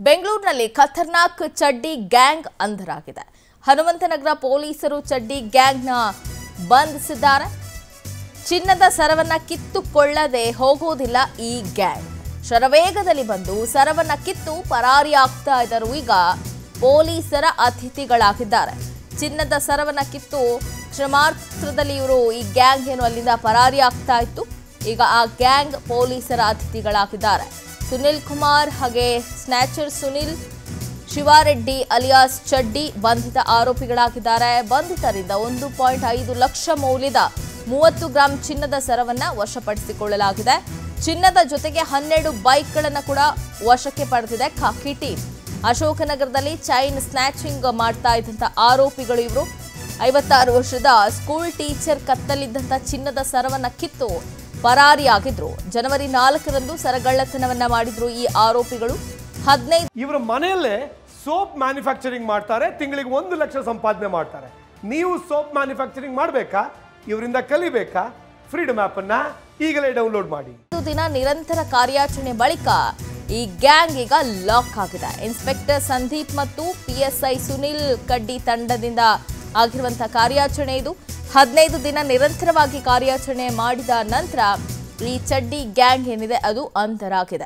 ಬೆಂಗಳೂರಿನಲ್ಲಿ ಖತರ್ನಾಕ್ ಚಡ್ಡಿ ಗ್ಯಾಂಗ್ ಅಂಧರಾಗಿದೆ ಹನುಮಂತನಗರ ಪೊಲೀಸರು ಚಡ್ಡಿ ಗ್ಯಾಂಗ್ನ ಬಂಧಿಸಿದ್ದಾರೆ ಚಿನ್ನದ ಸರವನ್ನ ಕಿತ್ತುಕೊಳ್ಳದೆ ಹೋಗೋದಿಲ್ಲ ಈ ಗ್ಯಾಂಗ್ ಶರವೇಗದಲ್ಲಿ ಬಂದು ಸರವನ್ನ ಕಿತ್ತು ಪರಾರಿಯಾಗ್ತಾ ಇದ್ದರು ಈಗ ಪೊಲೀಸರ ಅತಿಥಿಗಳಾಗಿದ್ದಾರೆ ಚಿನ್ನದ ಸರವನ್ನ ಕಿತ್ತು ಕ್ಷಮಾರ್ಥದಲ್ಲಿ ಇವರು ಈ ಗ್ಯಾಂಗ್ ಏನು ಅಲ್ಲಿಂದ ಪರಾರಿಯಾಗ್ತಾ ಇತ್ತು ಈಗ ಆ ಗ್ಯಾಂಗ್ ಪೊಲೀಸರ ಅತಿಥಿಗಳಾಗಿದ್ದಾರೆ ಸುನಿಲ್ ಕುಮಾರ್ ಹಾಗೆ ಸ್ನ್ಯಾಚರ್ ಸುನಿಲ್ ಶಿವಾರೆಡ್ಡಿ ಅಲಿಯಾಸ್ ಚಡ್ಡಿ ಬಂಧಿತ ಆರೋಪಿಗಳಾಗಿದ್ದಾರೆ ಬಂಧಿತರಿಂದ ಒಂದು ಪಾಯಿಂಟ್ ಐದು ಲಕ್ಷ ಮೌಲ್ಯದ ಮೂವತ್ತು ಗ್ರಾಂ ಚಿನ್ನದ ಸರವನ್ನ ವಶಪಡಿಸಿಕೊಳ್ಳಲಾಗಿದೆ ಚಿನ್ನದ ಜೊತೆಗೆ ಹನ್ನೆರಡು ಬೈಕ್ಗಳನ್ನು ಕೂಡ ವಶಕ್ಕೆ ಪಡೆದಿದೆ ಖಾಕಿ ಟೀಮ್ ಅಶೋಕನಗರದಲ್ಲಿ ಚೈನ್ ಸ್ನ್ಯಾಚಿಂಗ್ ಮಾಡ್ತಾ ಇದ್ದಂಥ ಆರೋಪಿಗಳು ಇವರು ಐವತ್ತಾರು ವರ್ಷದ ಸ್ಕೂಲ್ ಟೀಚರ್ ಕತ್ತಲಿದ್ದಂಥ ಚಿನ್ನದ ಸರವನ್ನ ಕಿತ್ತು ಪರಾರಿಯಾಗಿದ್ರು ಜನವರಿ ನಾಲ್ಕರಂದು ಸರಗಳ್ಳತನವನ್ನ ಮಾಡಿದ್ರು ಈ ಆರೋಪಿಗಳು ಹದಿನೈದು ಇವರ ಮನೆಯಲ್ಲೇ ಸೋಪ್ ಮ್ಯಾನುಫ್ಯಾಕ್ಚರಿಂಗ್ ಮಾಡ್ತಾರೆ ತಿಂಗಳಿಗೆ ಒಂದು ಲಕ್ಷ ಸಂಪಾದನೆ ಮಾಡ್ತಾರೆ ನೀವು ಸೋಪ್ ಮ್ಯಾನುಫ್ಯಾಕ್ಚರಿಂಗ್ ಮಾಡಬೇಕಾ ಇವರಿಂದ ಕಲಿಬೇಕಾ ಫ್ರೀಡಮ್ ಅನ್ನ ಈಗಲೇ ಡೌನ್ಲೋಡ್ ಮಾಡಿ ಒಂದು ದಿನ ನಿರಂತರ ಕಾರ್ಯಾಚರಣೆ ಬಳಿಕ ಈ ಗ್ಯಾಂಗ್ ಈಗ ಲಾಕ್ ಆಗಿದೆ ಇನ್ಸ್ಪೆಕ್ಟರ್ ಸಂದೀಪ್ ಮತ್ತು ಪಿಎಸ್ಐ ಸುನಿಲ್ ಕಡ್ಡಿ ತಂಡದಿಂದ ಆಗಿರುವಂತಹ ಕಾರ್ಯಾಚರಣೆ ಇದು ಹದಿನೈದು ದಿನ ನಿರಂತರವಾಗಿ ಕಾರ್ಯಾಚರಣೆ ಮಾಡಿದ ನಂತರ ಈ ಚಡ್ಡಿ ಗ್ಯಾಂಗ್ ಏನಿದೆ ಅದು ಅಂತರಾಗಿದೆ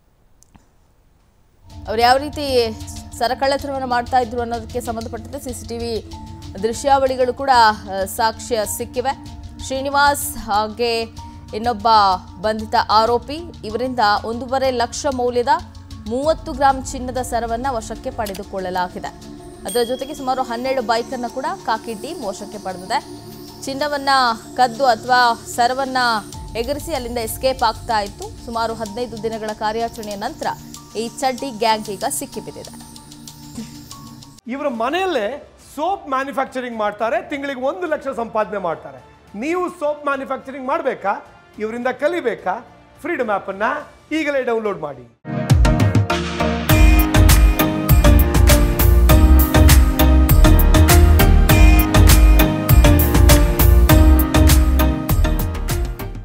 ಅವ್ರು ಯಾವ ರೀತಿ ಸರಕಳ್ಳತನವನ್ನು ಮಾಡ್ತಾ ಇದ್ರು ಅನ್ನೋದಕ್ಕೆ ಸಂಬಂಧಪಟ್ಟಂತೆ ಸಿ ಸಿ ಟಿ ವಿ ದೃಶ್ಯಾವಳಿಗಳು ಕೂಡ ಆ, ಸಾಕ್ಷ್ಯ ಸಿಕ್ಕಿವೆ ಶ್ರೀನಿವಾಸ್ ಹಾಗೆ ಇನ್ನೊಬ್ಬ ಬಂಧಿತ ಆರೋಪಿ ಇವರಿಂದ ಒಂದೂವರೆ ಲಕ್ಷ ಮೌಲ್ಯದ ಮೂವತ್ತು ಗ್ರಾಂ ಚಿನ್ನದ ಸರವನ್ನು ವಶಕ್ಕೆ ಪಡೆದುಕೊಳ್ಳಲಾಗಿದೆ ಅದರ ಜೊತೆಗೆ ಸುಮಾರು ಹನ್ನೆರಡು ಬೈಕನ್ನು ಕೂಡ ಕಾಕಿ ಟೀಮ್ ವಶಕ್ಕೆ ಪಡೆದಿದೆ ಚಿನ್ನವನ್ನ ಕದ್ದು ಅಥವಾ ಸರವನ್ನ ಎಗರಿಸಿ ಅಲ್ಲಿಂದ ಎಸ್ಕೇಪ್ ಆಗ್ತಾ ಇತ್ತು ಸುಮಾರು ಹದಿನೈದು ದಿನಗಳ ಕಾರ್ಯಾಚರಣೆಯ ನಂತರ ಈ ಚಡ್ಡಿ ಗ್ಯಾಂಗ್ ಈಗ ಸಿಕ್ಕಿಬಿದ್ದಿದೆ ಇವರ ಮನೆಯಲ್ಲೇ ಸೋಪ್ ಮ್ಯಾನುಫ್ಯಾಕ್ಚರಿಂಗ್ ಮಾಡ್ತಾರೆ ತಿಂಗಳಿಗೆ ಒಂದು ಲಕ್ಷ ಸಂಪಾದನೆ ಮಾಡ್ತಾರೆ ನೀವು ಸೋಪ್ ಮ್ಯಾನುಫ್ಯಾಕ್ಚರಿಂಗ್ ಮಾಡಬೇಕಾ ಇವರಿಂದ ಕಲಿಬೇಕಾ ಫ್ರೀಡಮ್ ಅನ್ನ ಈಗಲೇ ಡೌನ್ಲೋಡ್ ಮಾಡಿ